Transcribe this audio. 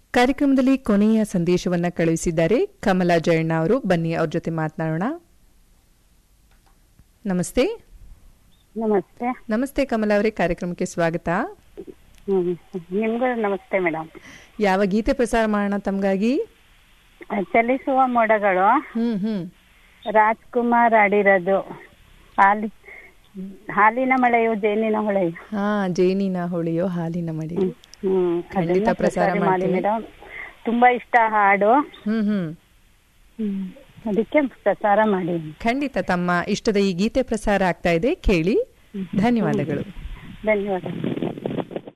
ಕಾರ್ಯಕ್ರಮದಲ್ಲಿ ಕೊನೆಯ ಸಂದೇಶವನ್ನ ಕಳುಹಿಸಿದ್ದಾರೆ ಕಮಲಾ ಜಯಣ್ಣ ಅವರು ಬನ್ನಿ ಅವ್ರ ಜೊತೆ ಮಾತನಾಡೋಣ ನಮಸ್ತೆ ನಮಸ್ತೆ ನಮಸ್ತೆ ಕಮಲಾ ಅವರೇ ಕಾರ್ಯಕ್ರಮಕ್ಕೆ ಸ್ವಾಗತ ಹ್ಮ್ ನಿಮ್ಗೂ ನಮಸ್ತೆ ಮೇಡಮ್ ಯಾವ ಗೀತೆ ಪ್ರಸಾರ ಮಾಡೋಣ ತಮಗಾಗಿ ಚಲಿಸುವ ಮೋಡಗಳು ಹ್ಮ್ ಹ್ಮ್ ರಾಜ್ಕುಮಾರ್ ಆಡಿರೋದು ಹಾಲಿ ಹಾಲಿನ ಮಳೆಯು ಜೇನಿನ ಹೊಳೆಯು ಹಾ ಜೇನಿನ ಹೊಳೆಯೋ ಹಾಲಿನ ಮಡಿ ಹ್ಮ್ ಖಂಡಿತ ಅದನ್ನ ಪ್ರಸಾರ ಮಾಡಿ ಮಾಡ್ತೀನಿ. ಮೇಡಮ್ ತುಂಬಾ ಇಷ್ಟ ಆ ಹಾಡು ಹ್ಮ್ ಹ್ಮ್ ಹ್ಮ್ ಅದಕ್ಕೆ ಪ್ರಸಾರ ಮಾಡಿ ಖಂಡಿತ ತಮ್ಮ ಇಷ್ಟದ ಈ ಗೀತೆ ಪ್ರಸಾರ ಆಗ್ತಾ ಇದೆ ಕೇಳಿ ಧನ್ಯವಾದಗಳು ಧನ್ಯವಾದ